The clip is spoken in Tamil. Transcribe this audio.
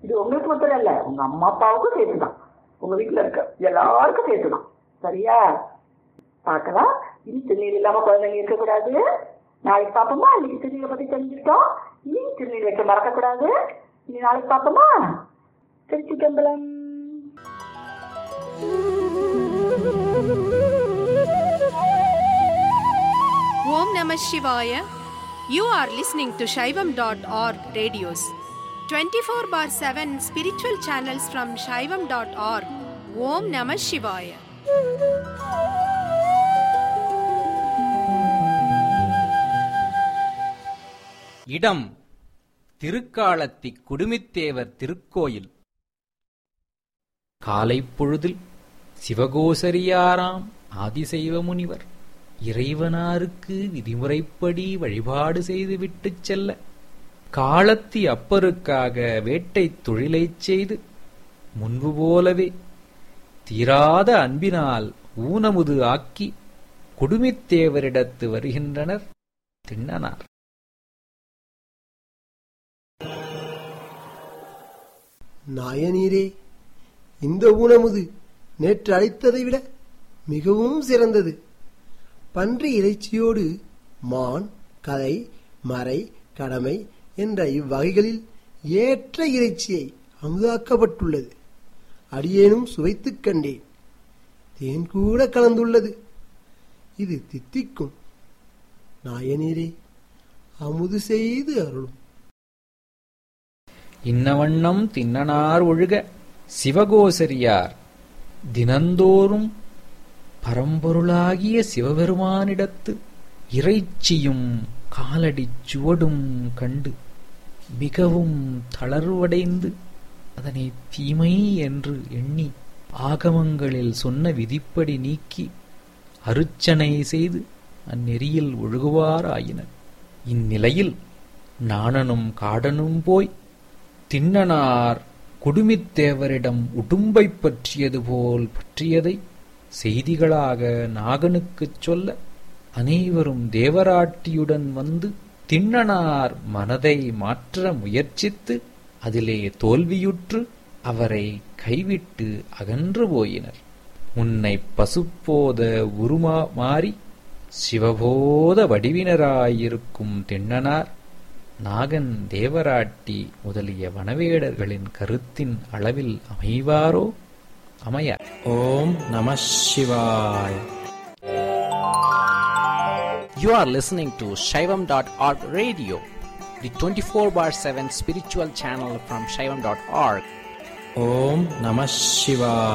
இது உங்களுக்கு மாத்திரம் இல்ல உங்க அம்மா அப்பாவுக்கும் சேர்த்துதான் உங்க வீட்டுல இருக்க எல்லாருக்கும் சேர்த்துதான் சரியா பார்க்கலாம் இனி திருநீர் இல்லாம குழந்தைங்க இருக்கக்கூடாது நாளைக்கு பார்ப்போமா இன்னைக்கு திருநீரை பத்தி தெரிஞ்சுக்கிட்டோம் இனி திருநீர் வைக்க மறக்கக்கூடாது இனி நாளைக்கு பார்ப்போமா திருச்சி கம்பளம் Om Namah Shivaya. You are listening to Shaivam.org radios. 24 bar 7 spiritual channels from Shaivam.org. Om Namah Shivaya. இடம் திருக்காலத்தி குடுமித்தேவர் திருக்கோயில் காலைப் பொழுதில் சிவகோசரியாராம் ஆதிசைவ முனிவர் இறைவனாருக்கு விதிமுறைப்படி வழிபாடு செய்துவிட்டுச் செல்ல காலத்தி அப்பருக்காக வேட்டைத் தொழிலைச் செய்து முன்பு போலவே தீராத அன்பினால் ஊனமுது ஆக்கி குடுமித்தேவரிடத்து வருகின்றனர் திண்ணனார் நாயனீரே இந்த ஊனமுது நேற்று அழைத்ததை விட மிகவும் சிறந்தது பன்றி இறைச்சியோடு மான் கதை மறை கடமை என்ற இவ்வகைகளில் ஏற்ற இறைச்சியை அமுதாக்கப்பட்டுள்ளது அடியேனும் சுவைத்துக் கண்டேன் தேன் கூட கலந்துள்ளது இது தித்திக்கும் நாயனீரே அமுது செய்து அருளும் இன்னவண்ணம் திண்ணனார் ஒழுக சிவகோசரியார் தினந்தோறும் பரம்பொருளாகிய சிவபெருமானிடத்து இறைச்சியும் காலடிச் சுவடும் கண்டு மிகவும் தளர்வடைந்து அதனை தீமை என்று எண்ணி ஆகமங்களில் சொன்ன விதிப்படி நீக்கி அருச்சனை செய்து அந்நெறியில் ஒழுகுவாராயினர் இந்நிலையில் நாணனும் காடனும் போய் திண்ணனார் குடுமித்தேவரிடம் உடும்பைப் பற்றியது போல் பற்றியதை செய்திகளாக நாகனுக்குச் சொல்ல அனைவரும் தேவராட்டியுடன் வந்து திண்ணனார் மனதை மாற்ற முயற்சித்து அதிலே தோல்வியுற்று அவரை கைவிட்டு அகன்று போயினர் உன்னை பசுப்போத உருமா மாறி சிவபோத வடிவினராயிருக்கும் திண்ணனார் நாகன் தேவராட்டி முதலிய வனவேடர்களின் கருத்தின் அளவில் அமைவாரோ அமையார் ஓம் நம சிவாய் You are listening to Shaivam.org radio, the 24 bar 7 spiritual channel from Shaivam.org. Om Namah Shivaya.